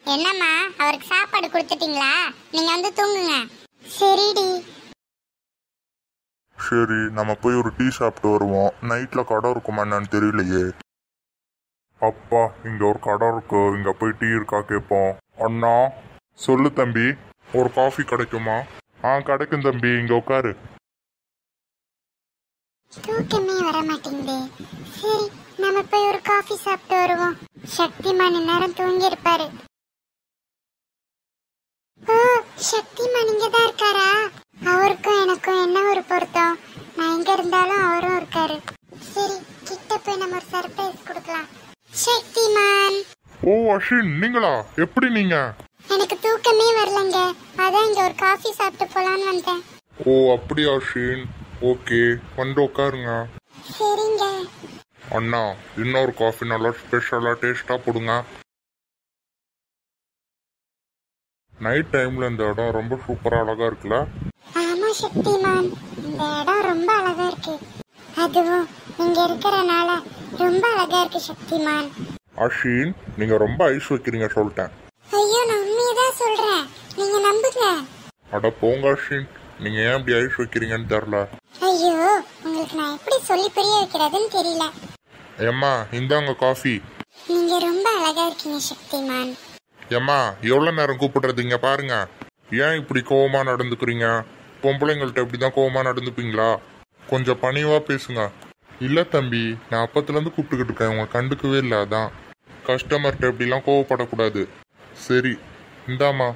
என்னம்மா அவருக்கு சாப்பாடு கொடுத்துட்டீங்களா நீங்க வந்து தூங்குங்க சரிடி சரி நம்ம போய் ஒரு டீ சாப்பிட்டு வருவோம் நைட்ல கடை இருக்குமா என்னன்னு தெரியலையே அப்பா இங்க ஒரு கடை இருக்கு இங்க போய் டீ இருக்கா கேட்போம் அண்ணா சொல்லு தம்பி ஒரு காஃபி கிடைக்குமா ஆ கிடைக்கும் தம்பி இங்க உட்காரு தூக்கமே வர மாட்டேங்குது சரி நம்ம போய் ஒரு காஃபி சாப்பிட்டு வருவோம் சக்திமான் இந்நேரம் தூங்கி இருப்பாரு ஓ சக்திமான் இங்க தான் இருக்காரா அவருக்கும் எனக்கும் என்ன ஒரு பொருத்தம் நான் எங்க இருந்தாலும் அவரும் இருக்காரு சரி கிட்ட போய் நம்ம ஒரு சர்ப்ரைஸ் கொடுக்கலாம் சக்திமான் ஓ அஷின் நீங்களா எப்படி நீங்க எனக்கு தூக்கமே வரலங்க அதான் இங்க ஒரு காஃபி சாப்பிட்டு போலான்னு வந்தேன் ஓ அப்படியா அஷின் ஓகே வந்து உட்காருங்க சரிங்க அண்ணா இன்னொரு காஃபி நல்லா ஸ்பெஷலா டேஸ்டா போடுங்க நைட் டைம்ல இந்த இடம் ரொம்ப சூப்பரா அழகா இருக்குல்ல ஆமா சக்திமான் இந்த இடம் ரொம்ப அழகா இருக்கு அதுவும் இங்க இருக்கிறனால ரொம்ப அழகா இருக்கு சக்திமான் அஷின் நீங்க ரொம்ப ஐஸ் வைக்கிறீங்க சொல்லிட்டேன் ஐயோ நான் உண்மையதான் சொல்றேன் நீங்க நம்புங்க அட போங்க அஷின் நீங்க ஏன் இப்படி ஐஸ் வைக்கிறீங்கன்னு தெரில ஐயோ உங்களுக்கு நான் எப்படி சொல்லி புரிய வைக்கிறதுன்னு தெரியல ஏம்மா இந்தாங்க காஃபி நீங்க ரொம்ப அழகா இருக்கீங்க சக்திமான் ஏம்மா எவ்வளோ நேரம் கூப்பிடுறதுங்க பாருங்க ஏன் இப்படி கோவமா நடந்துக்கிறீங்க பொம்பளைங்கள்ட்ட இப்படி தான் கோவமா நடந்துப்பீங்களா கொஞ்சம் பணிவா பேசுங்க இல்ல தம்பி நான் அப்பத்துலேருந்து கூப்பிட்டுக்கிட்டு இருக்கேன் உங்க கண்டுக்கவே இல்லை அதான் கஸ்டமர்கிட்ட இப்படிலாம் கோவப்படக்கூடாது சரி இந்தாம்மா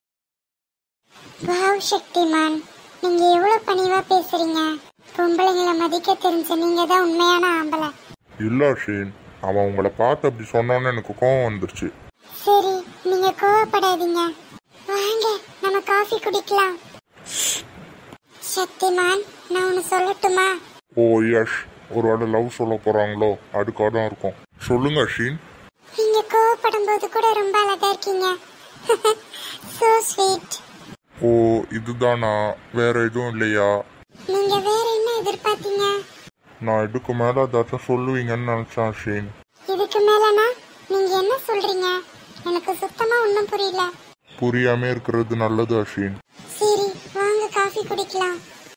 வாவ் சக்திமான் நீங்க எவ்வளவு பணிவா பேசுறீங்க பொம்பளைங்களை மதிக்க தெரிஞ்ச நீங்க தான் உண்மையான ஆம்பளை இல்ல ஷேன் அவன் உங்களை பார்த்து அப்படி சொன்னோன்னு எனக்கு கோவம் வந்துருச்சு சரி நீங்க கோவப்படாதீங்க வாங்க நம்ம காஃபி குடிக்கலாம் சக்திமான் நான் ஒன்னு சொல்லட்டுமா ஓ யஷ் ஒரு வேளை லவ் சொல்ல போறாங்களோ அதுக்காக தான் இருக்கும் சொல்லுங்க ஷீன் நீங்க கோவப்படும் போது கூட ரொம்ப அழகா இருக்கீங்க சோ ஸ்வீட் ஓ இதுதானா வேற எதுவும் இல்லையா நீங்க வேற என்ன எதிர்பார்த்தீங்க நான் இதுக்கு மேல ஏதாச்சும் சொல்லுவீங்கன்னு நினைச்சேன் ஷீன் இதுக்கு மேலனா நீங்க என்ன சொல்றீங்க எனக்கு சுத்தமா ஒண்ணும் புரியல புரியாம இருக்கிறது நல்லது அஷீன் சரி வாங்க காஃபி குடிக்கலாம்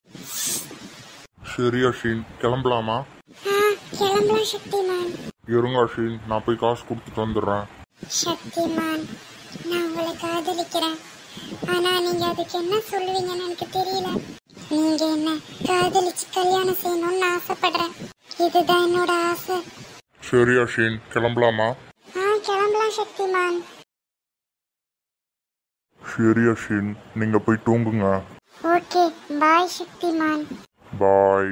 சரி அஷீன் கிளம்பலாமா ஆ கிளம்பலாம் சக்திமான் இருங்க அஷீன் நான் போய் காசு கொடுத்துட்டு வந்துடுறேன் சக்திமான் நான் உங்களை காதலிக்கிறேன் ஆனா நீங்க அதுக்கு என்ன சொல்லுவீங்கன்னு எனக்கு தெரியல நீங்க என்ன காதலிச்சு கல்யாணம் செய்யணும்னு ஆசைப்படுறேன் இதுதான் என்னோட ஆசை சரி அஷீன் கிளம்பலாமா ஆ கிளம்பலாம் சக்திமான் சரி அஷீன் நீங்க போய் தூங்குங்க ஓகே பாய் சக்திமான் பாய்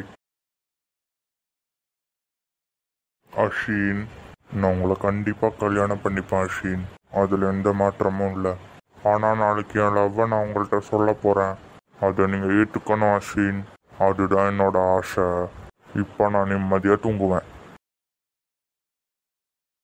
அஷீன் நான் உங்களை கண்டிப்பா கல்யாணம் பண்ணிப்பேன் அஷீன் அதுல எந்த மாற்றமும் இல்லை ஆனா நாளைக்கு என் லவ்வை நான் உங்கள்கிட்ட சொல்ல போறேன் அதை நீங்க ஏத்துக்கணும் அஷீன் அதுதான் என்னோட ஆசை இப்போ நான் நிம்மதியா தூங்குவேன்